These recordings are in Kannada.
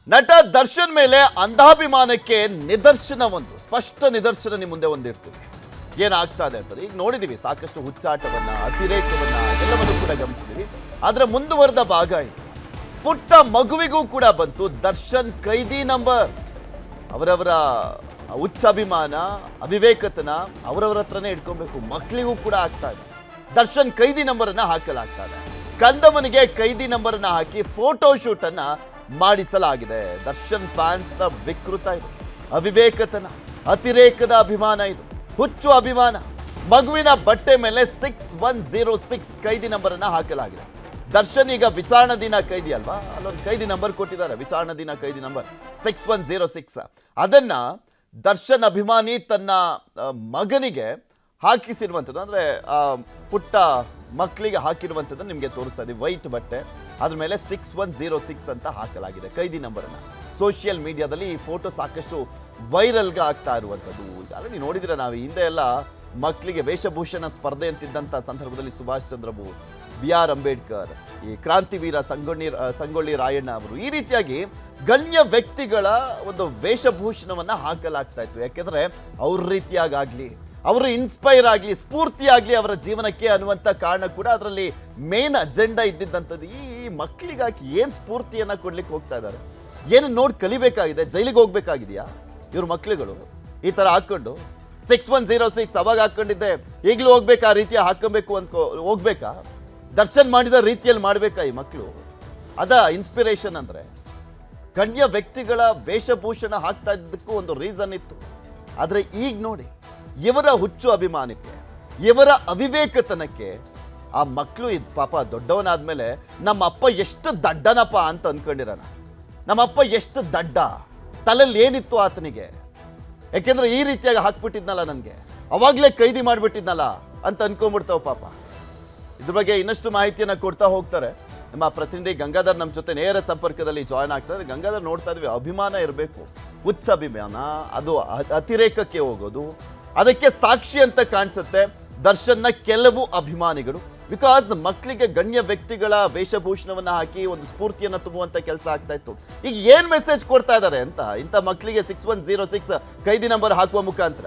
ನಟ ದರ್ಶನ್ ಮೇಲೆ ಅಂಧಾಭಿಮಾನಕ್ಕೆ ನಿದರ್ಶನ ಒಂದು ಸ್ಪಷ್ಟ ನಿದರ್ಶನ ನಿಮ್ಮ ಮುಂದೆ ಒಂದಿರ್ತೀವಿ ಏನಾಗ್ತಾ ಇದೆ ಅಂತ ಈಗ ನೋಡಿದೀವಿ ಸಾಕಷ್ಟು ಹುಚ್ಚಾಟವನ್ನ ಅತಿರೇಕವನ್ನ ಎಲ್ಲವನ್ನು ಕೂಡ ಗಮನಿಸಿದೀವಿ ಆದ್ರೆ ಮುಂದುವರೆದ ಭಾಗ ಇದು ಪುಟ್ಟ ಮಗುವಿಗೂ ಕೂಡ ಬಂತು ದರ್ಶನ್ ಕೈದಿ ನಂಬರ್ ಅವರವರ ಉತ್ಸಾಭಿಮಾನ ಅವಿವೇಕತನ ಅವರವರ ಹತ್ರನೇ ಇಟ್ಕೊಬೇಕು ಮಕ್ಕಳಿಗೂ ಕೂಡ ಆಗ್ತಾ ಇದೆ ದರ್ಶನ್ ಕೈದಿ ನಂಬರ್ ಅನ್ನ ಹಾಕಲಾಗ್ತಾ ಇದೆ ಕಂದಮನಿಗೆ ಕೈದಿ ನಂಬರ್ ಅನ್ನ ಹಾಕಿ ಫೋಟೋ ಶೂಟ್ ಅನ್ನ ಮಾಡಿಸಲಾಗಿದೆ ದರ್ಶನ್ ಫ್ಯಾನ್ಸ್ ನ ವಿಕೃತ ಇದು ಅವಿವೇಕತನ ಅತಿರೇಕದ ಅಭಿಮಾನ ಇದು ಹುಚ್ಚು ಅಭಿಮಾನ ಮಗುವಿನ ಬಟ್ಟೆ ಮೇಲೆ ಸಿಕ್ಸ್ ಒನ್ ಜೀರೋ ಸಿಕ್ಸ್ ಕೈದಿ ನಂಬರ್ ಅನ್ನ ಹಾಕಲಾಗಿದೆ ದರ್ಶನ್ ಈಗ ವಿಚಾರಣಾ ದಿನ ಕೈದಿ ಅಲ್ವಾ ಅಲ್ಲೊಂದು ಕೈದಿ ನಂಬರ್ ಕೊಟ್ಟಿದ್ದಾರೆ ವಿಚಾರಣಾ ದಿನ ಕೈದಿ number six one zero six ಅದನ್ನ ದರ್ಶನ್ ಅಭಿಮಾನಿ ತನ್ನ ಆ, ಮಗನಿಗೆ ಹಾಕಿಸಿರುವಂಥದ್ದು ಅಂದ್ರೆ ಆ, ಪುಟ್ಟ ಮಕ್ಕಳಿಗೆ ಹಾಕಿರುವಂಥದ್ದು ನಿಮಗೆ ತೋರಿಸ್ತಾ ಇದೆ ವೈಟ್ ಬಟ್ಟೆ ಅದ್ರ ಮೇಲೆ ಸಿಕ್ಸ್ ಒನ್ ಜೀರೋ ಸಿಕ್ಸ್ ಅಂತ ಹಾಕಲಾಗಿದೆ ಕೈದಿ ನಂಬರನ್ನ ಸೋಷಿಯಲ್ ಮೀಡಿಯಾದಲ್ಲಿ ಈ ಫೋಟೋ ಸಾಕಷ್ಟು ವೈರಲ್ಗೆ ಆಗ್ತಾ ಇರುವಂಥದ್ದು ಆಲ್ರೆಡಿ ನೋಡಿದ್ರೆ ನಾವು ಹಿಂದೆ ಎಲ್ಲ ಮಕ್ಕಳಿಗೆ ವೇಷಭೂಷಣ ಸ್ಪರ್ಧೆ ಅಂತಿದ್ದಂಥ ಸಂದರ್ಭದಲ್ಲಿ ಸುಭಾಷ್ ಚಂದ್ರ ಬೋಸ್ ಬಿ ಆರ್ ಅಂಬೇಡ್ಕರ್ ಈ ಕ್ರಾಂತಿವೀರ ಸಂಗೊಳ್ಳಿ ಸಂಗೊಳ್ಳಿ ರಾಯಣ್ಣ ಅವರು ಈ ರೀತಿಯಾಗಿ ಗಣ್ಯ ವ್ಯಕ್ತಿಗಳ ಒಂದು ವೇಷಭೂಷಣವನ್ನ ಹಾಕಲಾಗ್ತಾ ಇತ್ತು ಯಾಕೆಂದ್ರೆ ಅವ್ರ ರೀತಿಯಾಗಲಿ ಅವರು ಇನ್ಸ್ಪೈರ್ ಆಗಲಿ ಸ್ಫೂರ್ತಿ ಆಗಲಿ ಅವರ ಜೀವನಕ್ಕೆ ಅನ್ನುವಂಥ ಕಾರಣ ಕೂಡ ಅದರಲ್ಲಿ ಮೇನ್ ಅಜೆಂಡಾ ಇದ್ದಿದ್ದಂಥದ್ದು ಈ ಮಕ್ಕಳಿಗಾಗಿ ಏನು ಸ್ಫೂರ್ತಿಯನ್ನ ಕೊಡ್ಲಿಕ್ಕೆ ಹೋಗ್ತಾ ಇದ್ದಾರೆ ಏನು ನೋಡಿ ಕಲಿಬೇಕಾಗಿದೆ ಜೈಲಿಗೆ ಹೋಗ್ಬೇಕಾಗಿದೆಯಾ ಇವ್ರ ಮಕ್ಳುಗಳು ಈ ಥರ ಹಾಕ್ಕೊಂಡು ಸಿಕ್ಸ್ ಒನ್ ಜೀರೋ ಸಿಕ್ಸ್ ಅವಾಗ ಹಾಕೊಂಡಿದ್ದೆ ಈಗಲೂ ಹೋಗ್ಬೇಕಾ ಆ ರೀತಿಯ ಹಾಕೊಬೇಕು ಅನ್ಕೋ ಹೋಗ್ಬೇಕಾ ದರ್ಶನ್ ಮಾಡಿದ ರೀತಿಯಲ್ಲಿ ಮಾಡಬೇಕಾ ಈ ಮಕ್ಕಳು ಅದ ಇನ್ಸ್ಪಿರೇಷನ್ ಅಂದ್ರೆ ಗಣ್ಯ ವ್ಯಕ್ತಿಗಳ ವೇಷಭೂಷಣ ಹಾಕ್ತಾ ಇದ್ದಕ್ಕೂ ಒಂದು ರೀಸನ್ ಇತ್ತು ಆದರೆ ಈಗ ನೋಡಿ ಇವರ ಹುಚ್ಚು ಅಭಿಮಾನಕ್ಕೆ ಇವರ ಅವಿವೇಕತನಕ್ಕೆ ಆ ಮಕ್ಕಳು ಇದು ಪಾಪ ದೊಡ್ಡವನಾದ್ಮೇಲೆ ನಮ್ಮ ಅಪ್ಪ ಎಷ್ಟು ದಡ್ಡನಪ್ಪ ಅಂತ ಅನ್ಕೊಂಡಿರೋಣ ನಮ್ಮಪ್ಪ ಎಷ್ಟು ದಡ್ಡ ತಲೆಯಲ್ಲಿ ಏನಿತ್ತು ಆತನಿಗೆ ಯಾಕೆಂದ್ರೆ ಈ ರೀತಿಯಾಗಿ ಹಾಕ್ಬಿಟ್ಟಿದ್ನಲ್ಲ ನನಗೆ ಅವಾಗಲೇ ಕೈದಿ ಮಾಡಿಬಿಟ್ಟಿದ್ನಲ್ಲ ಅಂತ ಅನ್ಕೊಂಡ್ಬಿಡ್ತಾವ ಪಾಪ ಇದ್ರ ಬಗ್ಗೆ ಇನ್ನಷ್ಟು ಮಾಹಿತಿಯನ್ನ ಕೊಡ್ತಾ ಹೋಗ್ತಾರೆ ನಮ್ಮ ಪ್ರತಿನಿಧಿ ಗಂಗಾಧರ್ ನಮ್ಮ ಜೊತೆ ನೇರ ಸಂಪರ್ಕದಲ್ಲಿ ಜಾಯ್ನ್ ಆಗ್ತಾರೆ ಗಂಗಾಧರ್ ನೋಡ್ತಾ ಇದ್ವಿ ಅಭಿಮಾನ ಇರಬೇಕು ಹುಚ್ಚ ಅಭಿಮಾನ ಅದು ಅ- ಅತಿರೇಕಕ್ಕೆ ಹೋಗೋದು ಅದಕ್ಕೆ ಸಾಕ್ಷಿ ಅಂತ ಕಾಣಿಸುತ್ತೆ ದರ್ಶನ್ನ ಕೆಲವು ಅಭಿಮಾನಿಗಳು ಬಿಕಾಸ್ ಮಕ್ಕಳಿಗೆ ಗಣ್ಯ ವ್ಯಕ್ತಿಗಳ ವೇಷಭೂಷಣವನ್ನ ಹಾಕಿ ಒಂದು ಸ್ಫೂರ್ತಿಯನ್ನ ತುಂಬುವಂತ ಕೆಲಸ ಆಗ್ತಾ ಇತ್ತು ಈಗ ಏನ್ ಮೆಸೇಜ್ ಕೊಡ್ತಾ ಇದ್ದಾರೆ ಅಂತ ಇಂಥ ಮಕ್ಕಳಿಗೆ ಸಿಕ್ಸ್ ಒನ್ ಜೀರೋ ಸಿಕ್ಸ್ ಕೈದಿ ನಂಬರ್ ಹಾಕುವ ಮುಖಾಂತರ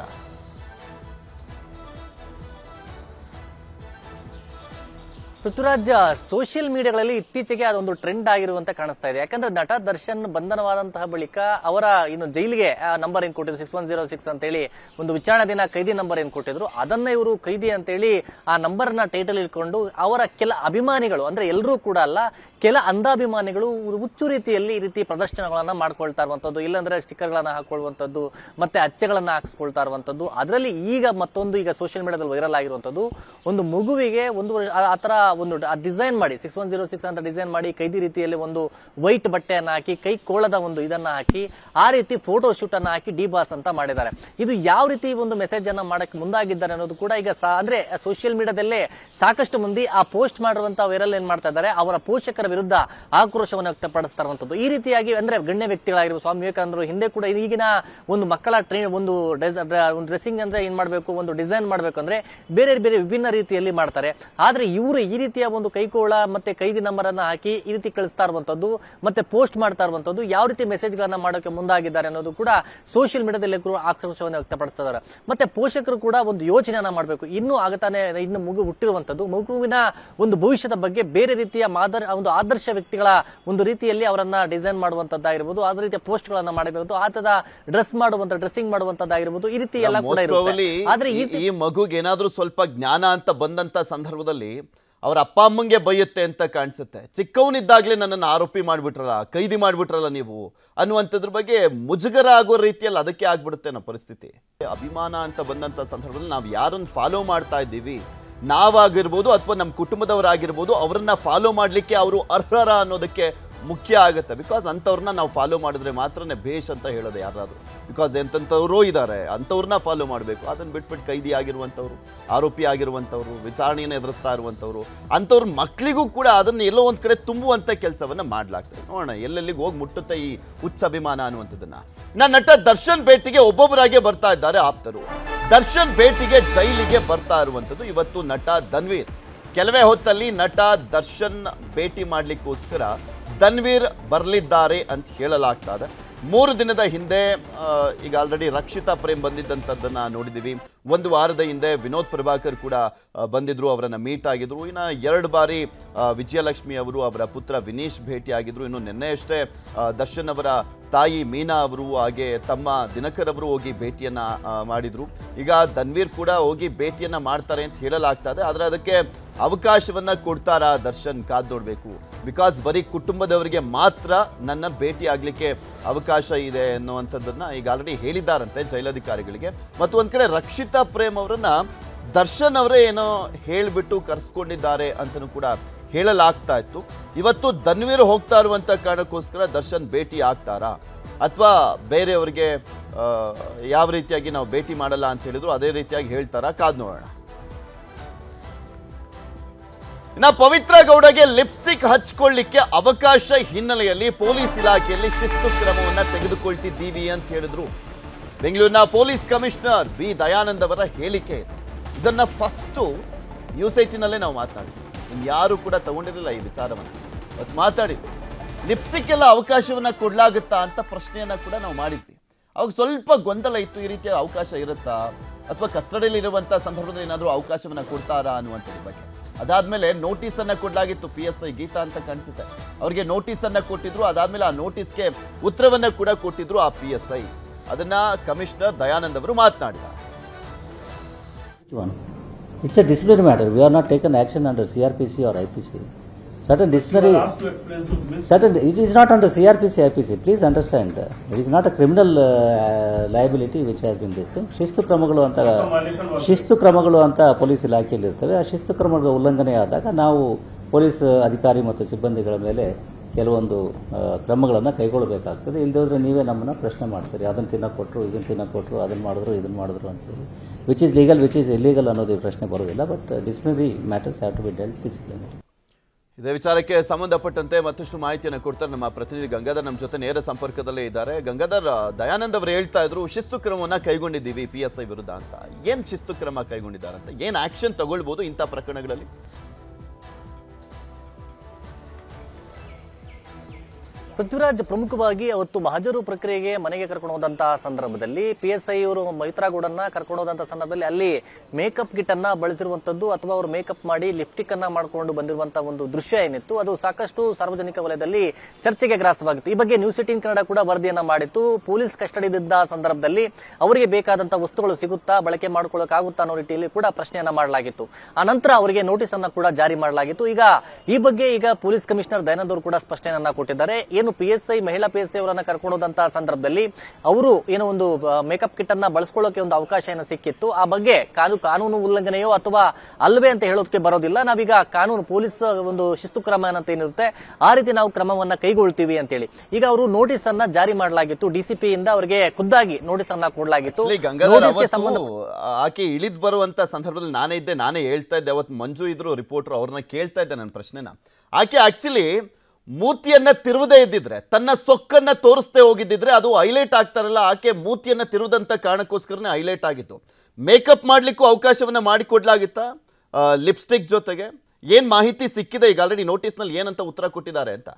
ಪೃಥ್ವಿರಾಜ್ ಸೋಷಿಯಲ್ ಮೀಡಿಯಾಗಳಲ್ಲಿ ಇತ್ತೀಚೆಗೆ ಅದೊಂದು ಟ್ರೆಂಡ್ ಆಗಿರುವಂತ ಕಾಣಿಸ್ತಾ ಇದೆ ಯಾಕಂದ್ರೆ ನಟ ದರ್ಶನ್ ಬಂಧನವಾದಂತಹ ಬಳಿಕ ಅವರ ಇನ್ನು ಜೈಲಿಗೆ ನಂಬರ್ ಏನ್ ಕೊಟ್ಟಿದ್ರು ಸಿಕ್ಸ್ ಒನ್ ಜೀರೋ ಸಿಕ್ಸ್ ಅಂತೇಳಿ ಒಂದು ವಿಚಾರಣಾ ದಿನ ಕೈದಿ ನಂಬರ್ ಏನ್ ಕೊಟ್ಟಿದ್ರು ಅದನ್ನ ಇವರು ಕೈದಿ ಅಂತೇಳಿ ಆ ನಂಬರ್ ನ ಟೈಟಲ್ ಇಟ್ಕೊಂಡು ಅವರ ಕೆಲ ಅಭಿಮಾನಿಗಳು ಅಂದ್ರೆ ಎಲ್ಲರೂ ಕೂಡ ಅಲ್ಲ ಕೆಲ ಅಂಧಾಭಿಮಾನಿಗಳು ಹುಚ್ಚು ರೀತಿಯಲ್ಲಿ ಈ ರೀತಿ ಪ್ರದರ್ಶನಗಳನ್ನ ಮಾಡ್ಕೊಳ್ತಾ ಇರುವಂತದ್ದು ಇಲ್ಲಾಂದ್ರೆ ಸ್ಟಿಕ್ಕರ್ಗಳನ್ನ ಹಾಕೊಳ್ಳುವಂತದ್ದು ಮತ್ತೆ ಅಚ್ಚೆಗಳನ್ನ ಹಾಕಿಸ್ಕೊಳ್ತಾ ಇರುವಂತದ್ದು ಅದರಲ್ಲಿ ಈಗ ಮತ್ತೊಂದು ಈಗ ಸೋಷಿಯಲ್ ಮೀಡಿಯಾದಲ್ಲಿ ವೈರಲ್ ಆಗಿರುವಂತದ್ದು ಒಂದು ಮಗುವಿಗೆ ಒಂದು ವರ್ಷ- ಆ- ಆ ತರ ಒಂದು ಡಿಸೈನ್ ಮಾಡಿ ಸಿಕ್ಸ್ ಒನ್ ಜೀರೋ ಸಿಕ್ಸ್ ಅಂತ ಡಿಸೈನ್ ಮಾಡಿ ಕೈದಿ ರೀತಿಯಲ್ಲಿ ಒಂದು ವೈಟ್ ಬಟ್ಟೆಯನ್ನ ಹಾಕಿ ಕೈ ಕೋಳದ ಒಂದು ಇದನ್ನ ಹಾಕಿ ಆ ರೀತಿ ಫೋಟೋ ಶೂಟ್ ಅನ್ನ ಹಾಕಿ ಡಿ ಬಾಸ್ ಅಂತ ಮಾಡಿದ್ದಾರೆ ಇದು ಯಾವ ರೀತಿ ಒಂದು ಮೆಸೇಜ್ ಅನ್ನ ಮಾಡಕ್ಕೆ ಮುಂದಾಗಿದ್ದಾರೆ ಅನ್ನೋದು ಕೂಡ ಈಗ ಸಾ- ಅಂದ್ರೆ ಸೋಷಿಯಲ್ ಮೀಡಿಯಾದಲ್ಲೇ ಸಾಕಷ್ಟು ಮಂದಿ ಆ ಪೋಸ್ಟ್ ಮಾಡಿರುವಂತ ವೈರಲ್ ಏನ್ ಮಾಡ್ತಾ ಇದ್ದಾರೆ ಅವರ ಪೋಷಕರ ವಿರುದ್ಧ ಆಕ್ರೋಶವನ್ನು ವ್ಯಕ್ತಪಡಿಸ್ತಾ ಇರುವಂತದ್ದು ಈ ರೀತಿಯಾಗಿ ಅಂದ್ರೆ ಗಣ್ಯ ವ್ಯಕ್ತಿಗಳಾಗಿರುವ ಸ್ವಾಮಿ ವಿವೇಕಾನಂದರು ಹಿಂದೆ ಕೂಡ ಈಗಿನ ಒಂದು ಮಕ್ಕಳ ಟ್ರೈನ್ ಒಂದು ಡ್ರೆಸ್ಸಿಂಗ್ ಅಂದ್ರೆ ಏನ್ ಮಾಡಬೇಕು ಒಂದು ಡಿಸೈನ್ ಮಾಡಬೇಕು ಅಂದ್ರೆ ಬೇರೆ ಬೇರೆ ವಿಭಿನ್ನ ರೀತಿಯಲ್ಲಿ ಮಾಡ್ತಾರೆ ಆದ್ರೆ ಇವರು ಈ ರೀತಿಯ ಒಂದು ಕೈಕೋಳ ಮತ್ತೆ ಕೈದಿ ನಂಬರ್ ಅನ್ನ ಹಾಕಿ ಈ ರೀತಿ ಕಳಿಸ್ತಾ ಇರುವಂತದ್ದು ಮತ್ತೆ ಪೋಸ್ಟ್ ಮಾಡ್ತಾ ಇರುವಂತದ್ದು ಯಾವ ರೀತಿ ಮೆಸೇಜ್ ಗಳನ್ನ ಮಾಡೋಕೆ ಮುಂದಾಗಿದ್ದಾರೆ ಅನ್ನೋದು ಕೂಡ ಸೋಷಿಯಲ್ ಮೀಡಿಯಾದಲ್ಲಿ ಕೂಡ ಆಕ್ರೋಶವನ್ನು ವ್ಯಕ್ತಪಡಿಸ್ತಾ ಇದ್ದಾರೆ ಮತ್ತೆ ಪೋಷಕರು ಕೂಡ ಒಂದು ಯೋಚನೆಯನ್ನ ಮಾಡಬೇಕು ಇನ್ನೂ ಆಗತಾನೆ ಇನ್ನು ಮಗು ಹುಟ್ಟಿರುವಂತದ್ದು ಮಗುವಿನ ಒಂದು ಭವಿಷ್ಯದ ಬಗ್ಗೆ ಬೇರೆ ರೀತಿಯ ಮಾದರಿ ಒಂದು ಆದರ್ಶ ವ್ಯಕ್ತಿಗಳ ಒಂದು ರೀತಿಯಲ್ಲಿ ಅವರನ್ನ ಡಿಸೈನ್ ಮಾಡುವಂತದ್ದಾಗಿರ್ಬೋದು ಅದೇ ರೀತಿಯ ಪೋಸ್ಟ್ ಗಳನ್ನ ಮಾಡಿರ್ಬೋದು ಆತದ ಡ್ರೆಸ್ ಮಾಡುವಂತ ಡ್ರೆಸ್ಸಿಂಗ್ ಮಾಡುವಂತದ್ದಾಗಿರ್ಬೋದು ಈ ರೀತಿ ಎಲ್ಲ ಕೂಡ Most probably ಇರುತ್ತೆ ಆದ್ರೆ ಈ ಈ- ಈ ಮಗುಗೆ ಏನಾದ್ರೂ ಸ್ವಲ್ಪ ಜ್ಞಾನ ಅಂತ ಬಂದಂತ ಸಂದರ್ಭದಲ್ಲಿ ಅವ್ರ ಅಪ್ಪ ಅಮ್ಮಂಗೆ ಬೈಯುತ್ತೆ ಅಂತ ಕಾಣಿಸುತ್ತೆ ಚಿಕ್ಕವನಿದ್ದಾಗ್ಲೇ ನನ್ನನ್ನು ಆರೋಪಿ ಮಾಡ್ಬಿಟ್ರಲ್ಲ ಕೈದಿ ಮಾಡ್ಬಿಟ್ರಲ್ಲ ನೀವು ಅನ್ನುವಂಥದ್ರ ಬಗ್ಗೆ ಮುಜುಗರ ಆಗೋ ರೀತಿಯಲ್ಲಿ ಅದಕ್ಕೆ ಆಗ್ಬಿಡುತ್ತೆ ನಮ್ಮ ಪರಿಸ್ಥಿತಿ ಅಭಿಮಾನ ಅಂತ ಬಂದಂತ ಸಂದರ್ಭದಲ್ಲಿ ನಾವು ಯಾರನ್ನ ಫಾಲೋ ಮಾಡ್ತಾ ಇದ್ದೀವಿ ನಾವಾಗಿರ್ಬೋದು ಅಥವಾ ನಮ್ಮ ಕುಟುಂಬದವರಾಗಿರ್ಬೋದು ಅವರನ್ನ ಫಾಲೋ ಮಾಡಲಿಕ್ಕೆ ಅವರು ಅರ್ಹರ ಅನ್ನೋದಕ್ಕೆ ಮುಖ್ಯ ಆಗುತ್ತೆ ಬಿಕಾಸ್ ಅಂಥವ್ರನ್ನ ನಾವು ಫಾಲೋ ಮಾಡಿದ್ರೆ ಮಾತ್ರನೇ ಬೇಷ್ ಅಂತ ಹೇಳೋದು ಯಾರಾದರೂ ಬಿಕಾಸ್ ಎಂತೆಂಥವ್ರು ಇದ್ದಾರೆ ಅಂಥವ್ರನ್ನ ಫಾಲೋ ಮಾಡಬೇಕು ಅದನ್ನು ಬಿಟ್ಬಿಟ್ಟು ಕೈದಿ ಆಗಿರುವಂಥವ್ರು ಆರೋಪಿ ಆಗಿರುವಂಥವ್ರು ವಿಚಾರಣೆಯನ್ನು ಎದುರಿಸ್ತಾ ಇರುವಂಥವ್ರು ಅಂಥವ್ರ ಮಕ್ಕಳಿಗೂ ಕೂಡ ಅದನ್ನು ಎಲ್ಲೋ ಒಂದು ಕಡೆ ತುಂಬುವಂಥ ಕೆಲಸವನ್ನು ಮಾಡಲಾಗ್ತದೆ ನೋಡೋಣ ಎಲ್ಲೆಲ್ಲಿಗೆ ಹೋಗಿ ಮುಟ್ಟುತ್ತೆ ಈ ಹುಚ್ಚ ಅಭಿಮಾನ ಅನ್ನುವಂಥದ್ದನ್ನ ನನ್ನ ನಟ ದರ್ಶನ್ ಭೇಟಿಗೆ ಒಬ್ಬೊಬ್ಬರಾಗೆ ಬರ್ತಾ ಇದ್ದಾರೆ ಆಪ್ತರು ದರ್ಶನ್ ಭೇಟಿಗೆ ಜೈಲಿಗೆ ಬರ್ತಾ ಇರುವಂಥದ್ದು ಇವತ್ತು ನಟ ಧನ್ವೀರ್ ಕೆಲವೇ ಹೊತ್ತಲ್ಲಿ ನಟ ದರ್ಶನ್ ಭೇಟಿ ಮಾಡ್ಲಿಕ್ಕೋಸ್ಕರ ಧನ್ವೀರ್ ಬರಲಿದ್ದಾರೆ ಅಂತ ಹೇಳಲಾಗ್ತಾ ಇದೆ ಮೂರು ದಿನದ ಹಿಂದೆ ಆ, ಈಗ ಆಲ್ರೆಡಿ ರಕ್ಷಿತಾ ಪ್ರೇಮ್ ಬಂದಿದ್ದಂಥದ್ದನ್ನ ನೋಡಿದ್ದೀವಿ ಒಂದು ವಾರದ ಹಿಂದೆ ವಿನೋದ್ ಪ್ರಭಾಕರ್ ಕೂಡ ಆ, ಬಂದಿದ್ರು ಅವರನ್ನ ಮೀಟ್ ಆಗಿದ್ರು ಇನ್ನು ಎರಡು ಬಾರಿ ಆ, ವಿಜಯಲಕ್ಷ್ಮಿ ಅವರು ಅವರ ಪುತ್ರ ವಿನೀಶ್ ಭೇಟಿ ಆಗಿದ್ರು ಇನ್ನು ನಿನ್ನೆಯಷ್ಟೇ ಆ, ದರ್ಶನ್ ಅವರ ತಾಯಿ ಮೀನಾ ಅವರು ಹಾಗೆ ತಮ್ಮ ದಿನಕರ್ ಅವರು ಹೋಗಿ ಭೇಟಿಯನ್ನ ಆ, ಮಾಡಿದ್ರು ಈಗ ಧನ್ವೀರ್ ಕೂಡ ಹೋಗಿ ಭೇಟಿಯನ್ನ ಮಾಡ್ತಾರೆ ಅಂತ ಹೇಳಲಾಗ್ತಾ ಇದೆ ಆದ್ರೆ ಅದಕ್ಕೆ ಅವಕಾಶವನ್ನ ಕೊಡ್ತಾರಾ ದರ್ಶನ್ ಕಾದ್ ನೋಡ್ಬೇಕು ಬಿಕಾಸ್ ಬರೀ ಕುಟುಂಬದವರಿಗೆ ಮಾತ್ರ ನನ್ನ ಭೇಟಿ ಆಗ್ಲಿಕ್ಕೆ ಅವಕಾಶ ಇದೆ ಅನ್ನುವಂಥದ್ದನ್ನ ಈಗ ಆಲ್ರೆಡಿ ಹೇಳಿದ್ದಾರಂತೆ ಜೈಲಧಿಕಾರಿಗಳಿಗೆ ಮತ್ತು ಒಂದ್ ಕಡೆ ರಕ್ಷಿತಾ ಪ್ರೇಮ್ ಅವರನ್ನ ದರ್ಶನ್ ಅವರೇ ಏನೋ ಹೇಳ್ಬಿಟ್ಟು ಕರ್ಸ್ಕೊಂಡಿದ್ದಾರೆ ಅಂತಲೂ ಕೂಡ ಹೇಳಲಾಗ್ತಾ ಇತ್ತು ಇವತ್ತು ಧನ್ವೀರ್ ಹೋಗ್ತಾ ಇರುವಂತ ಕಾರಣಕ್ಕೋಸ್ಕರ ದರ್ಶನ್ ಭೇಟಿ ಆಗ್ತಾರಾ ಅಥವಾ ಬೇರೆಯವರಿಗೆ ಆ, ಯಾವ ರೀತಿಯಾಗಿ ನಾವು ಭೇಟಿ ಮಾಡಲ್ಲ ಅಂತ ಹೇಳಿದ್ರು ಅದೇ ರೀತಿಯಾಗಿ ಹೇಳ್ತಾರಾ ಕಾದ್ ನೋಡೋಣ ಇನ್ನ ಪವಿತ್ರ ಗೌಡಗೆ ಲಿಪ್ಸ್ಟಿಕ್ ಹಚ್ಕೊಳ್ಳಿಕ್ಕೆ ಅವಕಾಶ ಹಿನ್ನೆಲೆಯಲ್ಲಿ ಪೊಲೀಸ್ ಇಲಾಖೆಯಲ್ಲಿ ಶಿಸ್ತು ಕ್ರಮವನ್ನ ತೆಗೆದುಕೊಳ್ತಿದ್ದೀವಿ ಅಂತ ಹೇಳಿದ್ರು ಬೆಂಗಳೂರಿನ ಪೊಲೀಸ್ ಕಮಿಷನರ್ ಬಿ ದಯಾನಂದ್ ಅವರ ಹೇಳಿಕೆ ಇದು ಇದನ್ನ ಫಸ್ಟು ನ್ಯೂಸ್ ಏಟಿನಲ್ಲೇ ನಾವು ಮಾತನಾಡಿದ್ವಿ ಯಾರು ಕೂಡ ತಗೊಂಡಿರಲಿಲ್ಲ ಈ ವಿಚಾರವನ್ನು ಅವತ್ತು ಮಾತಾಡಿದ್ವಿ ಲಿಪ್ಸ್ಟಿಕ್ ಎಲ್ಲ ಅವಕಾಶವನ್ನ ಕೊಡ್ಲಾಗುತ್ತಾ ಅಂತ ಪ್ರಶ್ನೆಯನ್ನ ಕೂಡ ನಾವು ಮಾಡಿದ್ವಿ ಅವಾಗ ಸ್ವಲ್ಪ ಗೊಂದಲ ಇತ್ತು ಈ ರೀತಿಯ ಅವಕಾಶ ಇರುತ್ತಾ ಅಥವಾ ಕಸ್ಟಡಿಯಲ್ಲಿ ಇರುವಂತ ಸಂದರ್ಭದಲ್ಲಿ ಏನಾದರೂ ಅವಕಾಶವನ್ನ ಕೊಡ್ತಾರಾ ಅನ್ನುವಂಥದ್ರ ಬಗ್ಗೆ ಅದಾದ್ಮೇಲೆ ನೋಟಿಸ್ ಅನ್ನ ಕೊಡ್ಲಾಗಿತ್ತು ಪಿ ಎಸ್ ಐ ಗೀತಾ ಅಂತ ಕಾಣಿಸುತ್ತೆ ಅವರಿಗೆ ನೋಟಿಸ್ ಅನ್ನ ಕೊಟ್ಟಿದ್ರು ಅದಾದ್ಮೇಲೆ ಆ ನೋಟಿಸ್ಗೆ ಉತ್ತರವನ್ನ ಕೂಡ ಕೊಟ್ಟಿದ್ರು ಆ ಪಿ ಎಸ್ ಐ ಅದನ್ನ ಕಮಿಷನರ್ ದಯಾನಂದ್ ಅವರು ಮಾತನಾಡಿದ್ದಾರೆ One. It's a disciplinary matter. We are not taken action under CRPC or IPC. Certain disciplinary. asked to explain to Miss. Certain. It is not under CRPC, IPC. Please understand. It is not a criminal uh, liability which has been this thing. ಶಿಸ್ತು ಕ್ರಮಗಳು ಅಂತ violation was ಶಿಸ್ತು ಕ್ರಮಗಳು ಅಂತ ಪೊಲೀಸ್ ಇಲಾಖೆಯಲ್ಲಿ ಇರ್ತವೆ ಆ ಶಿಸ್ತು ಕ್ರಮಗಳ ಉಲ್ಲಂಘನೆ ಆದಾಗ ನಾವು ಪೊಲೀಸ್ ಅಧಿಕಾರಿ ಮತ್ತು ಸಿಬ್ಬಂದಿಗಳ ಮೇಲೆ ಕೆಲವೊಂದು ಕ್ರಮಗಳನ್ನು ಕೈಗೊಳ್ಳಬೇಕಾಗ್ತದೆ ಇಲ್ಲದೆ ನೀವೇ ನಮ್ಮನ್ನ ಪ್ರಶ್ನೆ ಮಾಡ್ತೀರಿ ಅದನ್ನು ತಿನ್ನಕ್ಕೆ ಕೊಟ್ಟರು ಇದನ್ನು ತಿನ್ನಕ್ಕೆ ಕೊಟ್ಟರು ಅದನ್ನು ಮಾಡಿದ್ರು ಇದನ್ನು ಮಾಡಿದ್ರು ಅಂತೇಳಿ which is legal which is illegal ಅನ್ನೋದು ಈ ಪ್ರಶ್ನೆ ಬರೋದಿಲ್ಲ but disciplinary matters have to be dealt disciplinary ಇದೇ ವಿಚಾರಕ್ಕೆ ಸಂಬಂಧಪಟ್ಟಂತೆ ಮತ್ತಷ್ಟು ಮಾಹಿತಿಯನ್ನು ಕೊಡ್ತಾರೆ ನಮ್ಮ ಪ್ರತಿನಿಧಿ ಗಂಗಾಧರ್ ನಮ್ಮ ಜೊತೆ ನೇರ ಸಂಪರ್ಕದಲ್ಲೇ ಇದ್ದಾರೆ ಗಂಗಾಧರ್ ಆ, ದಯಾನಂದ್ ಅವರು ಹೇಳ್ತಾ ಇದ್ರು ಶಿಸ್ತು ಕ್ರಮವನ್ನ ಕೈಗೊಂಡಿದ್ದೀವಿ ಪಿ ಎಸ್ ಐ ವಿರುದ್ಧ ಅಂತ ಏನ್ ಶಿಸ್ತು ಕ್ರಮ ಕೈಗೊಂಡಿದ್ದಾರೆ ಅಂತ ಏನ್ ಆಕ್ಷನ್ ತಗೊಳ್ಬಹುದು ಇಂಥ ಪ್ರಕರಣಗಳಲ್ಲಿ ಪೃಥ್ವಿರಾಜ್ ಪ್ರಮುಖವಾಗಿ ಅವತ್ತು ಮಹಜರು ಪ್ರಕ್ರಿಯೆಗೆ ಮನೆಗೆ ಕರ್ಕೊಂಡು ಹೋದಂತಹ ಸಂದರ್ಭದಲ್ಲಿ ಪಿ ಎಸ್ ಐ ಅವರು ಮೈತ್ರಾಗೌಡನ್ನ ಕರ್ಕೊಂಡು ಹೋದಂತಹ ಸಂದರ್ಭದಲ್ಲಿ ಅಲ್ಲಿ ಮೇಕಪ್ ಕಿಟ್ ಅನ್ನ ಬಳಸಿರುವಂತದ್ದು ಅಥವಾ ಅವರು ಮೇಕಪ್ ಮಾಡಿ ಲಿಪ್ಟಿಕ್ ಅನ್ನ ಮಾಡಿಕೊಂಡು ಬಂದಿರುವಂತಹ ಒಂದು ದೃಶ್ಯ ಏನಿತ್ತು ಅದು ಸಾಕಷ್ಟು ಸಾರ್ವಜನಿಕ ವಲಯದಲ್ಲಿ ಚರ್ಚೆಗೆ ಗ್ರಾಸವಾಗಿತ್ತು ಈ ಬಗ್ಗೆ ನ್ಯೂಸ್ ಏಟೀನ್ ಕನ್ನಡ ಕೂಡ ವರದಿಯನ್ನ ಮಾಡಿತ್ತು ಪೊಲೀಸ್ ಕಸ್ಟಡಿಯಿದ್ದ ಸಂದರ್ಭದಲ್ಲಿ ಅವರಿಗೆ ಬೇಕಾದಂತಹ ವಸ್ತುಗಳು ಸಿಗುತ್ತಾ ಬಳಕೆ ಮಾಡ್ಕೊಳ್ಳೋಕ್ಕಾಗುತ್ತಾ ಅನ್ನೋ ರೀತಿಯಲ್ಲಿ ಕೂಡ ಪ್ರಶ್ನೆಯನ್ನ ಮಾಡಲಾಗಿತ್ತು ಆ ನಂತರ ಅವರಿಗೆ ನೋಟಿಸ್ ಅನ್ನ ಕೂಡ ಜಾರಿ ಮಾಡಲಾಗಿತ್ತು ಈಗ ಈ ಬಗ್ಗೆ ಈಗ ಪೊಲೀಸ್ ಕಮಿಷನರ್ ದಯಾನಂದ್ ಅವರು ಕೂಡ ಸ್ಪಷ್ಟನೆಯನ್ನ ಕೊಟ್ಟಿದ್ದಾರೆ ಏನು ಪಿ ಎಸ್ ಐ ಮಹಿಳಾ ಪಿ ಎಸ್ ಐ ಅವರನ್ನ ಕರ್ಕೊಂಡು ಹೋದಂತಹ ಸಂದರ್ಭದಲ್ಲಿ ಅವರು ಏನೋ ಒಂದು ಮೇಕಪ್ ಕಿಟ್ ಅನ್ನ ಬಳಸ್ಕೊಳ್ಳೋಕೆ ಒಂದು ಅವಕಾಶ ಏನೋ ಸಿಕ್ಕಿತ್ತು ಆ ಬಗ್ಗೆ ಕಾನೂನು ಕಾನೂನು ಉಲ್ಲಂಘನೆಯೋ ಅಥವಾ ಅಲ್ವೇ ಅಂತ ಹೇಳೋದಕ್ಕೆ ಬರೋದಿಲ್ಲ ನಾವೀಗ ಕಾನೂನು ಪೊಲೀಸ್ ಒಂದು ಶಿಸ್ತು ಕ್ರಮ ಏನಂತ ಏನಿರುತ್ತೆ ಆ ರೀತಿ ನಾವು ಕ್ರಮವನ್ನ ಕೈಗೊಳ್ತೀವಿ ಅಂತೇಳಿ ಈಗ ಅವರು ನೋಟಿಸ್ ಅನ್ನ ಜಾರಿ ಮಾಡಲಾಗಿತ್ತು ಡಿಸಿಪಿ ಇಂದ ಅವರಿಗೆ ಖುದ್ದಾಗಿ ನೋಟಿಸ್ ಅನ್ನ ಕೊಡಲಾಗಿತ್ತು Actually, ಗಂಗಾಧರ್ ನೋಟಿಸ್ಗೆ ಸಂಬಂಧ ಅವತ್ತು ಆಕೆ ಇಳಿದ್ ಬರುವಂತ ಸಂದರ್ಭದಲ್ಲಿ ನಾನೇ ಇದ್ದೆ ನಾನೇ ಹೇಳ್ತಾ ಇದ್ದೆ ಅವತ್ತು ಮಂಜು ಇದ್ರು ರಿಪೋರ್ಟರ್ ಅವ್ರನ್ನ ಕೇಳ್ತಾ ಇದ್ದೆ ನನ್ನ ಪ್ರಶ್ನೆನ ಆಕೆ ಆಕ್ಚುಲಿ ಮೂತಿಯನ್ನ ತಿರುವುದೇ ಇದ್ದಿದ್ರೆ ತನ್ನ ಸೊಕ್ಕನ್ನ ತೋರಿಸದೆ ಹೋಗಿದ್ದಿದ್ರೆ ಅದು ಹೈಲೈಟ್ ಆಗ್ತಾರಲ್ಲ ಆಕೆ ಮೂತಿಯನ್ನ ತಿರುವುದಂತ ಕಾರಣಕ್ಕೋಸ್ಕರನೇ ಹೈಲೈಟ್ ಆಗಿತ್ತು ಮೇಕಪ್ ಮಾಡ್ಲಿಕ್ಕೂ ಅವಕಾಶವನ್ನ ಮಾಡಿಕೊಡ್ಲಾಗಿತ್ತಾ ಲಿಪ್ಸ್ಟಿಕ್ ಜೊತೆಗೆ ಏನ್ ಮಾಹಿತಿ ಸಿಕ್ಕಿದೆ ಈಗ ಆಲ್ರೆಡಿ ನೋಟಿಸ್ನಲ್ಲಿ ಏನಂತ ಉತ್ತರ ಕೊಟ್ಟಿದ್ದಾರೆ ಅಂತ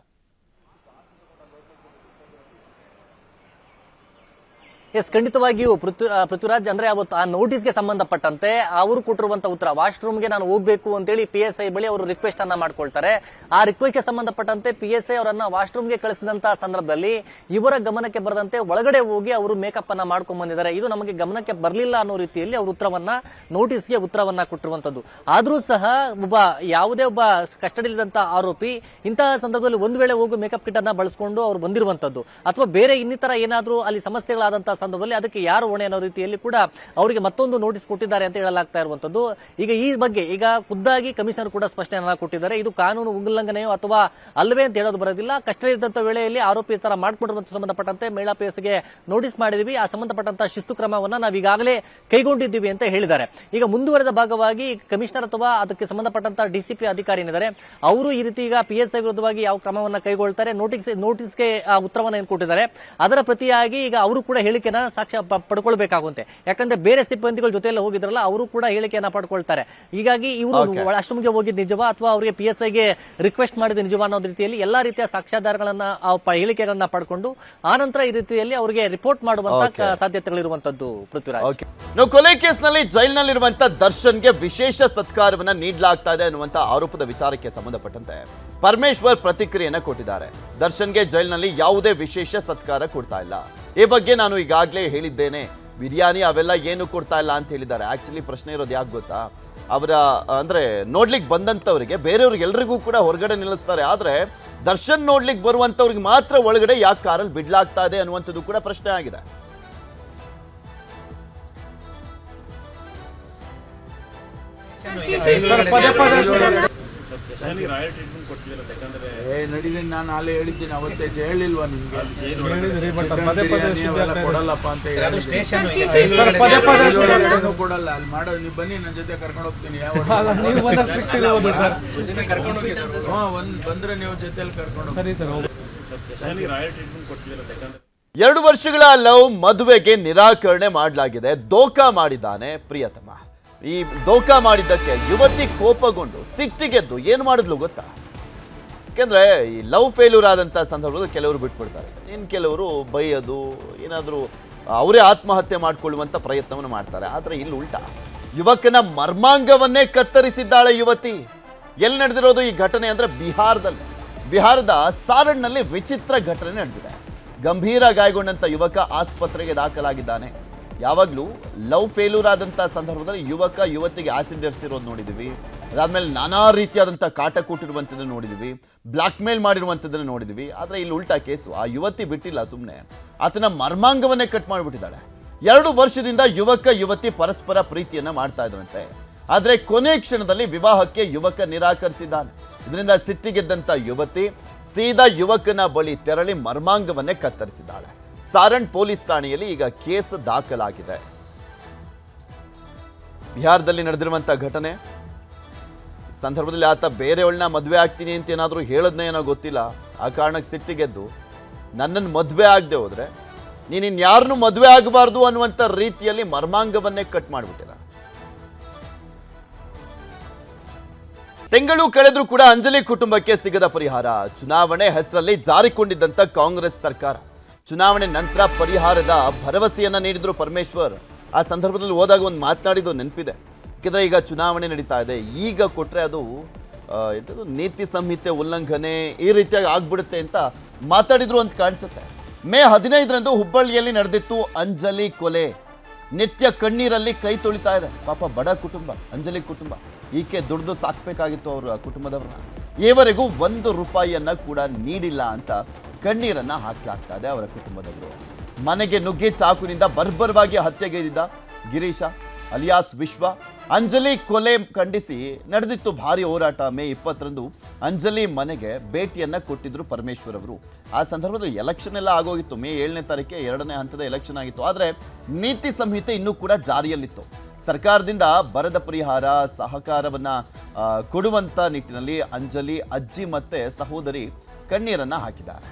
ಎಸ್ ಖಂಡಿತವಾಗಿಯೂ ಪೃಥ್ವಿ ಆ, ಪೃಥ್ವಿರಾಜ್ ಅಂದ್ರೆ ಅವತ್ತು ಆ ನೋಟಿಸ್ಗೆ ಸಂಬಂಧಪಟ್ಟಂತೆ ಅವರು ಕೊಟ್ಟಿರುವಂತ ಉತ್ತರ ವಾಶ್ರೂಮ್ಗೆ ನಾನು ಹೋಗ್ಬೇಕು ಅಂತೇಳಿ ಪಿ ಎಸ್ ಐ ಬಳಿ ಅವರು ರಿಕ್ವೆಸ್ಟ್ ಅನ್ನ ಮಾಡ್ಕೊಳ್ತಾರೆ ಆ ರಿಕ್ವೆಸ್ಟ್ಗೆ ಸಂಬಂಧಪಟ್ಟಂತೆ ಪಿ ಎಸ್ ಐ ಅವರನ್ನ ವಾಶ್ರೂಮ್ಗೆ ಕಳಿಸಿದಂತಹ ಸಂದರ್ಭದಲ್ಲಿ ಇವರ ಗಮನಕ್ಕೆ ಬರದಂತೆ ಒಳಗಡೆ ಹೋಗಿ ಅವರು ಮೇಕಪ್ ಅನ್ನ ಮಾಡ್ಕೊಂಡ್ ಬಂದಿದ್ದಾರೆ ಇದು ನಮಗೆ ಗಮನಕ್ಕೆ ಬರಲಿಲ್ಲ ಅನ್ನೋ ರೀತಿಯಲ್ಲಿ ಅವರು ಉತ್ತರವನ್ನ ನೋಟಿಸ್ಗೆ ಉತ್ತರವನ್ನ ಕೊಟ್ಟಿರುವಂತದ್ದು ಆದ್ರೂ ಸಹ ಒಬ್ಬ ಯಾವುದೇ ಒಬ್ಬ ಕಸ್ಟಡಿಲಿದ್ದಂತ ಆರೋಪಿ ಇಂತಹ ಸಂದರ್ಭದಲ್ಲಿ ಒಂದು ವೇಳೆ ಹೋಗಿ ಮೇಕಪ್ ಕಿಟ್ ಅನ್ನ ಬಳಸಿಕೊಂಡು ಅವರು ಬಂದಿರುವಂತದ್ದು ಅಥವಾ ಬೇರೆ ಇನ್ನಿತರ ಏನಾದ್ರೂ ಅಲ್ಲಿ ಸಮಸ್ಯೆಗಳಾದಂತಹ ಸಂದರ್ಭದಲ್ಲಿ ಅದಕ್ಕೆ ಯಾರು ಹೊಣೆ ಅನ್ನೋ ರೀತಿಯಲ್ಲಿ ಕೂಡ ಅವರಿಗೆ ಮತ್ತೊಂದು ನೋಟಿಸ್ ಕೊಟ್ಟಿದ್ದಾರೆ ಅಂತ ಹೇಳಲಾಗ್ತಾ ಇರುವಂತದ್ದು ಈಗ ಈ ಬಗ್ಗೆ ಈಗ ಖುದ್ದಾಗಿ ಕಮಿಷನರ್ ಕೂಡ ಸ್ಪಷ್ಟನೆಯನ್ನ ಕೊಟ್ಟಿದ್ದಾರೆ ಇದು ಕಾನೂನು ಉಲ್ಲಂಘನೆಯೋ ಅಥವಾ ಅಲ್ಲವೇ ಅಂತ ಹೇಳೋದು ಬರೋದಿಲ್ಲ ಕಷ್ಟ ಇದ್ದಂತ ವೇಳೆಯಲ್ಲಿ ಆರೋಪಿ ಈ ತರ ಮಾಡ್ಕೊಂಡಿರುವಂತ ಸಂಬಂಧಪಟ್ಟಂತೆ ಮಹಿಳಾ ಗೆ ನೋಟಿಸ್ ಮಾಡಿದೀವಿ ಆ ಸಂಬಂಧಪಟ್ಟಂತ ಶಿಸ್ತು ಕ್ರಮವನ್ನ ನಾವು ಈಗಾಗಲೇ ಕೈಗೊಂಡಿದ್ದೀವಿ ಅಂತ ಹೇಳಿದ್ದಾರೆ ಈಗ ಮುಂದುವರೆದ ಭಾಗವಾಗಿ ಕಮಿಷನರ್ ಅಥವಾ ಅದಕ್ಕೆ ಸಂಬಂಧಪಟ್ಟಂತ ಡಿಸಿಪಿ ಅಧಿಕಾರಿ ಏನಿದ್ದಾರೆ ಅವರು ಈ ರೀತಿ ಈಗ ಪಿ ಎಸ್ ಐ ವಿರುದ್ಧವಾಗಿ ಯಾವ ಕ್ರಮವನ್ನ ಕೈಗೊಳ್ತಾರೆ ನೋಟಿಸ್ ನೋಟಿಸ್ಗೆ ಆ ಉತ್ತರವನ್ನ ಏನು ಕೊಟ್ಟಿದ್ದಾರೆ ಅದರ ಪ್ರತಿಯಾಗಿ ಈಗ ಅವರು ಕೂಡ ಹೇಳಿಕೆಯನ್ನ ಹೇಳಿಕೆಯನ್ನ ಸಾಕ್ಷ್ಯ ಪ- ಪಡ್ಕೊಳ್ಬೇಕಾಗುತ್ತೆ ಯಾಕಂದ್ರೆ ಬೇರೆ ಸಿಬ್ಬಂದಿಗಳ ಜೊತೆ ಎಲ್ಲ ಹೋಗಿದ್ರಲ್ಲ ಅವರು ಕೂಡ ಹೇಳಿಕೆಯನ್ನ ಪಡ್ಕೊಳ್ತಾರೆ ಹೀಗಾಗಿ ಇವರು Okay. ಅಷ್ಟಮಿಗೆ ಹೋಗಿದ್ ನಿಜವಾ ಅಥವಾ ಅವರಿಗೆ ಪಿ ಎಸ್ ಐಗೆ ರಿಕ್ವೆಸ್ಟ್ ಮಾಡಿದ ನಿಜವಾ ಅನ್ನೋ ರೀತಿಯಲ್ಲಿ ಎಲ್ಲಾ ರೀತಿಯ ಸಾಕ್ಷ್ಯಾಧಾರಗಳನ್ನ ಆ ಪ- ಹೇಳಿಕೆಗಳನ್ನ ಪಡ್ಕೊಂಡು ಆನಂತರ ಈ ರೀತಿಯಲ್ಲಿ ಅವರಿಗೆ ರಿಪೋರ್ಟ್ ಮಾಡುವಂತ Okay. ಕ- ಸಾಧ್ಯತೆಗಳಿರುವಂತದ್ದು ಪೃಥ್ವಿರಾಜ್ ಓಕೆ ನಾವು ಕೊಲೆ ಕೇಸ್ನಲ್ಲಿ ಜೈಲಿನಲ್ಲಿರುವಂತ ದರ್ಶನ್ಗೆ ವಿಶೇಷ ಸತ್ಕಾರವನ್ನ ನೀಡಲಾಗ್ತಾ ಇದೆ ಅನ್ನುವಂತ ಆರೋಪದ ವಿಚಾರಕ್ಕೆ ಸಂಬಂಧಪಟ್ಟಂತೆ ಪರಮೇಶ್ವರ್ ಪ್ರತಿಕ್ರಿಯೆಯನ್ನ ಕೊಟ್ಟಿದ್ದಾರೆ ದರ್ಶನ್ಗೆ ಜೈಲಿನಲ್ಲಿ ಯಾವುದೇ ವಿಶೇಷ ಸತ್ಕಾರ ಕೊಡ್ತಾ ಇಲ್ಲ ಈ ಬಗ್ಗೆ ನಾನು ಈಗಾಗಲೇ ಹೇಳಿದ್ದೇನೆ ಬಿರಿಯಾನಿ ಅವೆಲ್ಲ ಏನು ಕೊಡ್ತಾ ಇಲ್ಲ ಅಂತ ಹೇಳಿದ್ದಾರೆ ಆಕ್ಚುಲಿ ಪ್ರಶ್ನೆ ಇರೋದು ಯಾಕೆ ಗೊತ್ತಾ ಅವರ ಅಂದ್ರೆ ನೋಡ್ಲಿಕ್ಕೆ ಬಂದಂತವರಿಗೆ ಬೇರೆಯವ್ರಿಗೆ ಎಲ್ರಿಗೂ ಕೂಡ ಹೊರಗಡೆ ನಿಲ್ಲಿಸ್ತಾರೆ ಆದ್ರೆ ದರ್ಶನ್ ನೋಡ್ಲಿಕ್ಕೆ ಬರುವಂತವ್ರಿಗೆ ಮಾತ್ರ ಒಳಗಡೆ ಯಾಕೆ ಕಾರಲ್ಲಿ ಬಿಡ್ಲಾಗ್ತಾ ಇದೆ ಅನ್ನುವಂಥದ್ದು ಕೂಡ ಪ್ರಶ್ನೆ ಆಗಿದೆ ಏ ನಡೀತೀನಿ ನಾನು ಅಲ್ಲೇ ಹೇಳಿದ್ದೀನಿ ಅವತ್ತೇ ಹೇಳಿಲ್ವಾ ನಿಮ್ಗೆ ಬಿರಿಯಾನಿ ಅವೆಲ್ಲ ಕೊಡಲ್ಲಪ್ಪ ಅಂತ ಹೇಳಿದ್ದೀನಿ. ಏನು ಕೊಡಲ್ಲ ಅಲ್ಲಿ ಮಾಡೋದು ನೀವು ಬನ್ನಿ ನನ್ನ ಜೊತೆ ಕರ್ಕೊಂಡು ಹೋಗ್ತೀನಿ ಯಾವ ಹ್ಞೂ ಒಂದ್ ಬಂದ್ರೆ ನೀವು ಜೊತೆಲಿ ಕರ್ಕೊಂಡು ಹೋಗ್ತೀನಿ. ಎರಡು ವರ್ಷಗಳ ಲವ್ ಮದುವೆಗೆ ನಿರಾಕರಣೆ ಮಾಡಲಾಗಿದೆ ದೋಖಾ ಮಾಡಿದ್ದಾನೆ ಪ್ರಿಯತಮ ಈ ದೋಖಾ ಮಾಡಿದ್ದಕ್ಕೆ ಯುವತಿ ಕೋಪಗೊಂಡು ಸಿಟ್ಟಿಗೆದ್ದು ಏನು ಮಾಡಿದ್ಲು ಗೊತ್ತಾ ಯಾಕೆಂದ್ರೆ ಈ ಲವ್ ಫೇಲ್ಯೂರ್ ಆದಂಥ ಸಂದರ್ಭದಲ್ಲಿ ಕೆಲವರು ಬಿಟ್ಬಿಡ್ತಾರೆ ಇನ್ನು ಕೆಲವರು ಬೈಯೋದು ಏನಾದರೂ ಅವರೇ ಆತ್ಮಹತ್ಯೆ ಮಾಡಿಕೊಳ್ಳುವಂಥ ಪ್ರಯತ್ನವನ್ನು ಮಾಡ್ತಾರೆ ಆದರೆ ಇಲ್ಲಿ ಉಲ್ಟಾ ಯುವಕನ ಮರ್ಮಾಂಗವನ್ನೇ ಕತ್ತರಿಸಿದ್ದಾಳೆ ಯುವತಿ ಎಲ್ಲಿ ನಡೆದಿರೋದು ಈ ಘಟನೆ ಅಂದ್ರೆ ಬಿಹಾರದಲ್ಲಿ ಬಿಹಾರದ ಸಾರಣ್ನಲ್ಲಿ ವಿಚಿತ್ರ ಘಟನೆ ನಡೆದಿದೆ ಗಂಭೀರ ಗಾಯಗೊಂಡಂತ ಯುವಕ ಆಸ್ಪತ್ರೆಗೆ ದಾಖಲಾಗಿದ್ದಾನೆ ಯಾವಾಗಲೂ ಲವ್ ಫೇಲ್ಯೂರ್ ಆದಂಥ ಸಂದರ್ಭದಲ್ಲಿ ಯುವಕ ಯುವತಿಗೆ ಆಸಿಡ್ ಎರಚಿರೋದು ನೋಡಿದ್ದೀವಿ ಅದಾದ್ಮೇಲೆ ನಾನಾ ರೀತಿಯಾದಂಥ ಕಾಟ ಕೊಟ್ಟಿರುವಂಥದ್ದನ್ನು ನೋಡಿದ್ದೀವಿ ಬ್ಲಾಕ್ ಮೇಲ್ ಮಾಡಿರುವಂಥದ್ದನ್ನು ನೋಡಿದ್ದೀವಿ ಆದರೆ ಇಲ್ಲಿ ಉಲ್ಟಾ ಕೇಸು ಆ ಯುವತಿ ಬಿಟ್ಟಿಲ್ಲ ಸುಮ್ಮನೆ ಆತನ ಮರ್ಮಾಂಗವನ್ನೇ ಕಟ್ ಮಾಡಿಬಿಟ್ಟಿದ್ದಾಳೆ ಎರಡು ವರ್ಷದಿಂದ ಯುವಕ ಯುವತಿ ಪರಸ್ಪರ ಪ್ರೀತಿಯನ್ನ ಮಾಡ್ತಾ ಇದ್ರಂತೆ ಆದರೆ ಕೊನೆ ಕ್ಷಣದಲ್ಲಿ ವಿವಾಹಕ್ಕೆ ಯುವಕ ನಿರಾಕರಿಸಿದ್ದಾನೆ ಇದರಿಂದ ಸಿಟ್ಟಿಗೆದ್ದಂತ ಯುವತಿ ಸೀದಾ ಯುವಕನ ಬಳಿ ತೆರಳಿ ಮರ್ಮಾಂಗವನ್ನೇ ಕತ್ತರಿಸಿದ್ದಾಳೆ ಸಾರಣ್ ಪೊಲೀಸ್ ಠಾಣೆಯಲ್ಲಿ ಈಗ ಕೇಸ್ ದಾಖಲಾಗಿದೆ ಬಿಹಾರದಲ್ಲಿ ನಡೆದಿರುವಂತ ಘಟನೆ ಸಂದರ್ಭದಲ್ಲಿ ಆತ ಬೇರೆಯವಳನ್ನ ಮದುವೆ ಆಗ್ತೀನಿ ಅಂತ ಏನಾದರೂ ಹೇಳದ್ನೇ ಏನೋ ಗೊತ್ತಿಲ್ಲ ಆ ಕಾರಣಕ್ಕೆ ಸಿಟ್ಟಿಗೆದ್ದು ನನ್ನನ್ನು ಮದುವೆ ಆಗದೆ ಹೋದ್ರೆ ನೀನು ಇನ್ಯಾರನ್ನೂ ಮದುವೆ ಆಗಬಾರ್ದು ಅನ್ನುವಂಥ ರೀತಿಯಲ್ಲಿ ಮರ್ಮಾಂಗವನ್ನೇ ಕಟ್ ಮಾಡಿಬಿಟ್ಟಿದ ತಿಂಗಳು ಕಳೆದ್ರೂ ಕೂಡ ಅಂಜಲಿ ಕುಟುಂಬಕ್ಕೆ ಸಿಗದ ಪರಿಹಾರ ಚುನಾವಣೆ ಹೆಸರಲ್ಲಿ ಜಾರಿಕೊಂಡಿದ್ದಂತ ಕಾಂಗ್ರೆಸ್ ಸರ್ಕಾರ ಚುನಾವಣೆ ನಂತರ ಪರಿಹಾರದ ಭರವಸೆಯನ್ನ ನೀಡಿದ್ರು ಪರಮೇಶ್ವರ್ ಆ ಸಂದರ್ಭದಲ್ಲಿ ಹೋದಾಗ ಒಂದು ಮಾತನಾಡಿದ್ದು ನೆನಪಿದೆ ಯಾಕೆಂದ್ರೆ ಈಗ ಚುನಾವಣೆ ನಡೀತಾ ಇದೆ ಈಗ ಕೊಟ್ರೆ ಅದು ಆ, ಎಂಥದ್ದು ನೀತಿ ಸಂಹಿತೆ ಉಲ್ಲಂಘನೆ ಈ ರೀತಿಯಾಗಿ ಆಗ್ಬಿಡುತ್ತೆ ಅಂತ ಮಾತಾಡಿದ್ರು ಅಂತ ಕಾಣಿಸುತ್ತೆ ಮೇ ಹದಿನೈದರಂದು ಹುಬ್ಬಳ್ಳಿಯಲ್ಲಿ ನಡೆದಿತ್ತು ಅಂಜಲಿ ಕೊಲೆ ನಿತ್ಯ ಕಣ್ಣೀರಲ್ಲಿ ಕೈ ತೊಳಿತಾ ಇದೆ ಪಾಪ ಬಡ ಕುಟುಂಬ ಅಂಜಲಿ ಕುಟುಂಬ ಈಕೆ ದುಡ್ದು ಸಾಕ್ಬೇಕಾಗಿತ್ತು ಅವರ ಕುಟುಂಬದವ್ರನ್ನ ಈವರೆಗೂ ಒಂದು ರೂಪಾಯಿಯನ್ನ ಕೂಡ ನೀಡಿಲ್ಲ ಅಂತ ಕಣ್ಣೀರನ್ನ ಹಾಕಲಾಗ್ತಾ ಇದೆ ಅವರ ಕುಟುಂಬದವರು ಮನೆಗೆ ನುಗ್ಗಿ ಚಾಕುನಿಂದ ಬರ್ಬರವಾಗಿ ಹತ್ಯೆಗೈದಿದ್ದ ಗಿರೀಶ ಅಲಿಯಾಸ್ ವಿಶ್ವ ಅಂಜಲಿ ಕೊಲೆ ಖಂಡಿಸಿ ನಡೆದಿತ್ತು ಭಾರಿ ಹೋರಾಟ ಮೇ ಇಪ್ಪತ್ತರಂದು ಅಂಜಲಿ ಮನೆಗೆ ಭೇಟಿಯನ್ನ ಕೊಟ್ಟಿದ್ರು ಪರಮೇಶ್ವರ್ ಅವರು ಆ ಸಂದರ್ಭದಲ್ಲಿ ಎಲೆಕ್ಷನ್ ಎಲ್ಲ ಆಗೋಗಿತ್ತು ಮೇ ಏಳನೇ ತಾರೀಕೆ ಎರಡನೇ ಹಂತದ ಎಲೆಕ್ಷನ್ ಆಗಿತ್ತು ಆದರೆ ನೀತಿ ಸಂಹಿತೆ ಇನ್ನೂ ಕೂಡ ಜಾರಿಯಲ್ಲಿತ್ತು ಸರ್ಕಾರದಿಂದ ಬರದ ಪರಿಹಾರ ಸಹಕಾರವನ್ನ ಆ, ಕೊಡುವಂತ ನಿಟ್ಟಿನಲ್ಲಿ ಅಂಜಲಿ ಅಜ್ಜಿ ಮತ್ತೆ ಸಹೋದರಿ ಕಣ್ಣೀರನ್ನ ಹಾಕಿದ್ದಾರೆ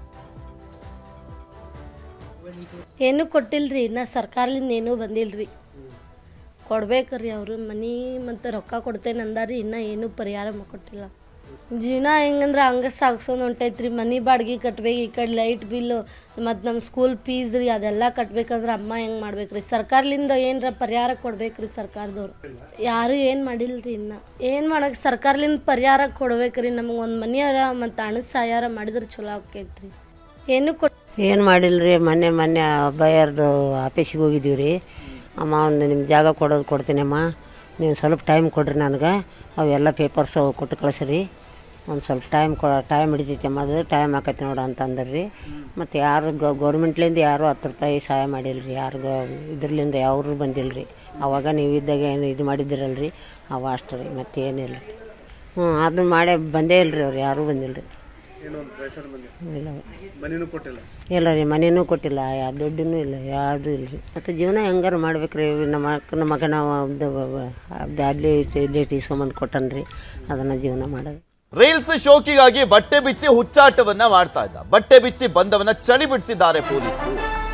ಏನೂ ಕೊಟ್ಟಿಲ್ರಿ ಇನ್ನು ಸರ್ಕಾರದಿಂದ ಏನೂ ಬಂದಿಲ್ರಿ ಕೊಡ್ಬೇಕ್ರಿ ಅವರು ಮನಿ ಮತ್ತು ರೊಕ್ಕ ಕೊಡ್ತೇನೆ ಅಂದಾರಿ ಇನ್ನೂ ಏನೂ ಪರಿಹಾರ ಮ- ಕೊಟ್ಟಿಲ್ಲ ಜೀವನ ಹೆಂಗಂದ್ರೆ ಹಂಗೆ ಸಾಗ್ಸೋದು ಹೊಂಟೈತ್ರಿ ಮನೆ ಬಾಡಿಗೆ ಕಟ್ಬೇಕು ಈ ಕಡೆ ಲೈಟ್ ಬಿಲ್ಲು ಮತ್ತು ನಮ್ಮ ಸ್ಕೂಲ್ ಫೀಸ್ ರೀ ಅದೆಲ್ಲ ಕಟ್ಬೇಕಂದ್ರೆ ಅಮ್ಮ ಹೆಂಗೆ ಮಾಡ್ಬೇಕ್ರಿ ಸರ್ಕಾರದಿಂದ ಏನರ ಪರಿಹಾರ ಕೊಡ್ಬೇಕ್ರಿ ಸರ್ಕಾರದವ್ರು ಯಾರು ಏನು ಮಾಡಿಲ್ರಿ ಇನ್ನು ಏನು ಮಾಡಕ್ಕೆ ಸರ್ಕಾರದಿಂದ ಪರಿಹಾರ ಕೊಡ್ಬೇಕ್ರಿ ನಮಗೆ ಒಂದು ಮನೆಯಾರ ಮತ್ತು ಹಣದ ಸಹಾಯಾರ ಮಾಡಿದ್ರೆ ಚಲೋ ಆಕೈತ್ರಿ ಏನೂ ಕೊಟ್ ಏನು ಮಾಡಿಲ್ರಿ ಮೊನ್ನೆ ಮೊನ್ನೆ ಬೈಯರ್ದು ಆಫೀಸಿಗೆ ಹೋಗಿದ್ದೀವಿ ರೀ ಅಮ್ಮ ಒಂದು ನಿಮ್ಮ ಜಾಗ ಕೊಡೋದು ಕೊಡ್ತೀನಿ ಅಮ್ಮ ನೀವು ಸ್ವಲ್ಪ ಟೈಮ್ ಕೊಡ್ರಿ ನನಗೆ ಅವೆಲ್ಲ ಪೇಪರ್ಸ್ ಕೊಟ್ಟು ಕಳಿಸ್ರಿ ಒಂದು ಸ್ವಲ್ಪ ಟೈಮ್ ಕೊ ಟೈಮ್ ಹಿಡಿತೈತಿ ಅಮ್ಮ ಅದು ಟೈಮ್ ಆಕೈತಿ ನೋಡು ಅಂತ ಅಂದ್ರಿ ರೀ ಮತ್ತು ಯಾರು ಗೌರ್ಮೆಂಟ್ಲಿಂದ ಯಾರು ಹತ್ತು ರೂಪಾಯಿ ಸಹಾಯ ಮಾಡಿಲ್ಲ ರೀ ಯಾರು ಇದ್ರಲಿಂದ ಯಾರು ಬಂದಿಲ್ಲ ರೀ ಅವಾಗ ನೀವು ಇದ್ದಾಗ ಏನು ಇದು ಮಾಡಿದ್ದೀರಲ್ರಿ ಅವ ಅಷ್ಟು ರೀ ಮತ್ತೇನಿಲ್ಲ ರೀ ಹ್ಞೂ ಅದನ್ನ ಮಾಡೇ ಬಂದೇ ಇಲ್ಲ ರೀ ಅವ್ರು ಯಾರೂ ಬಂದಿಲ್ಲ ರೀ ಇಲ್ಲ ಇಲ್ಲ ರೀ ಮನೇನೂ ಕೊಟ್ಟಿಲ್ಲ ಯಾವ ದುಡ್ಡೂ ಇಲ್ಲ ಯಾವುದೂ ಇಲ್ಲ ರೀ ಮತ್ತು ಜೀವನ ಹೆಂಗಾರು ಮಾಡ್ಬೇಕು ರೀ ನಮ್ಮ ಅಕ್ಕ- ನಮ್ಮ ಮಗ ನಾವು ಅದು ಅದು ಅಲ್ಲಿ ಇಲ್ಲಿ ತೀಸ್ಕೊಂಬಂದು ಕೊಟ್ಟನ್ ರೀ ಅದನ್ನು ಜೀವನ ಮಾಡೋದು ರೀಲ್ಸ್ ಶೋಕಿಗಾಗಿ ಬಟ್ಟೆ ಬಿಚ್ಚಿ ಹುಚ್ಚಾಟವನ್ನ ಮಾಡ್ತಾ ಇದ್ದ ಬಟ್ಟೆ ಬಿಚ್ಚಿ ಬಂದವನ್ನ ಚಳಿ ಬಿಡಿಸಿದ್ದಾರೆ ಪೊಲೀಸರು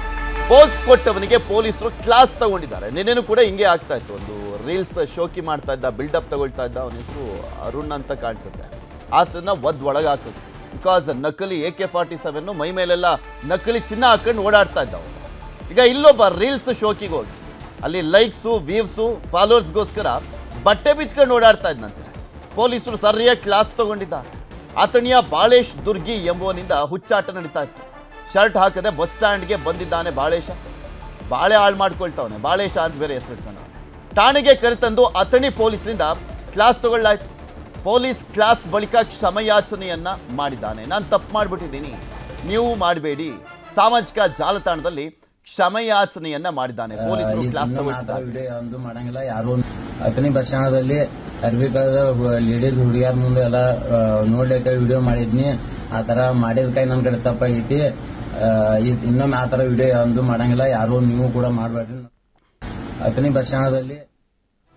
ಪೋಸ್ ಕೊಟ್ಟವನಿಗೆ ಪೊಲೀಸರು ಕ್ಲಾಸ್ ತಗೊಂಡಿದ್ದಾರೆ ನಿನ್ನೆನೂ ಕೂಡ ಹಿಂಗೆ ಆಗ್ತಾ ಇತ್ತು ಒಂದು ರೀಲ್ಸ್ ಶೋಕಿ ಮಾಡ್ತಾ ಇದ್ದ ಬಿಲ್ಡಪ್ ತಗೊಳ್ತಾ ಇದ್ದ ಅವನ ಹೆಸರು ಅರುಣ್ ಅಂತ ಕಾಣಿಸುತ್ತೆ ಆತನ ಒದ್ ಒಳಗೆ ಹಾಕೋದು ಬಿಕಾಸ್ ನಕಲಿ ಎ ಕೆ ಫಾರ್ಟಿ ಸೆವೆನ್ ಮೈ ಮೇಲೆಲ್ಲ ನಕಲಿ ಚಿನ್ನ ಹಾಕೊಂಡು ಓಡಾಡ್ತಾ ಇದ್ದ ಅವನು ಈಗ ಇಲ್ಲೊಬ್ಬ ರೀಲ್ಸ್ ಶೋಕಿಗೆ ಹೋಗಿ ಅಲ್ಲಿ ಲೈಕ್ಸು ವ್ಯೂವ್ಸು ಫಾಲೋವರ್ಸ್ಗೋಸ್ಕರ ಬಟ್ಟೆ ಬಿಚ್ಕೊಂಡು ಓಡಾಡ್ತಾ ಇದ್ನಂತೆ ಪೊಲೀಸರು ಸರಿಯಾಗಿ ಕ್ಲಾಸ್ ತಗೊಂಡಿದ್ದಾರೆ ಆತನಿಯ ಬಾಳೇಶ್ ದುರ್ಗಿ ಎಂಬುವನಿಂದ ಹುಚ್ಚಾಟ ನಡೀತಾ ಇತ್ತು ಶರ್ಟ್ ಹಾಕದೆ ಬಸ್ ಸ್ಟ್ಯಾಂಡ್ಗೆ ಬಂದಿದ್ದಾನೆ ಬಾಳೇಶ ಬಾಳೆ ಹಾಳು ಮಾಡ್ಕೊಳ್ತಾವನೆ ಬಾಳೇಶ ಅಂತ ಬೇರೆ ಹೆಸರಿಟ್ಕೊಂಡ ಠಾಣೆಗೆ ಕರೆತಂದು ಅಥಣಿ ಪೊಲೀಸ್ನಿಂದ ಕ್ಲಾಸ್ ತಗೊಳ್ಳಾಯ್ತು ಪೊಲೀಸ್ ಕ್ಲಾಸ್ ಬಳಿಕ ಕ್ಷಮಯಾಚನೆಯನ್ನ ಮಾಡಿದ್ದಾನೆ ನಾನು ತಪ್ಪು ಮಾಡಿಬಿಟ್ಟಿದ್ದೀನಿ ನೀವು ಮಾಡಬೇಡಿ ಸಾಮಾಜಿಕ ಜಾಲತಾಣದಲ್ಲಿ ಕ್ಷಮಯಾಚನೆಯನ್ನ ಮಾಡಿದ್ದಾನೆ ಪೊಲೀಸರು ಕ್ಲಾಸ್ ತಗೊಳ್ತಿದ್ದಾರೆ ವಿಡಿಯೋ ಒಂದು ಮಾಡಂಗಿಲ್ಲ ಯಾರು ಅತನಿ ಬಸ್ ಸ್ಟ್ಯಾಂಡದಲ್ಲಿ ಅರ್ಬಿ ಕಳೆದ ಲೇಡೀಸ್ ಹುಡುಗಿಯರ್ ಮುಂದೆ ಎಲ್ಲ ಆ, ನೋಡ್ಲಿಕ್ಕೆ ವಿಡಿಯೋ ಮಾಡಿದ್ನಿ ಆ ತರ ಮಾಡಿದ ಕೈ ನನ್ ಕಡೆ ತಪ್ಪಾಗೈತಿ ಆ, ಇದ್- ಇನ್ನೊಮ್ಮೆ ಆ ತರ ವಿಡಿಯೋ ಒಂದು ಮಾಡಂಗಿಲ್ಲ ಯಾರು ನೀವು ಕೂಡ ಮಾಡ್ಬೇಡ್ರಿ ಅತನಿ ಬಸ್ ಸ್ಟ್ಯಾಂಡದಲ್ಲಿ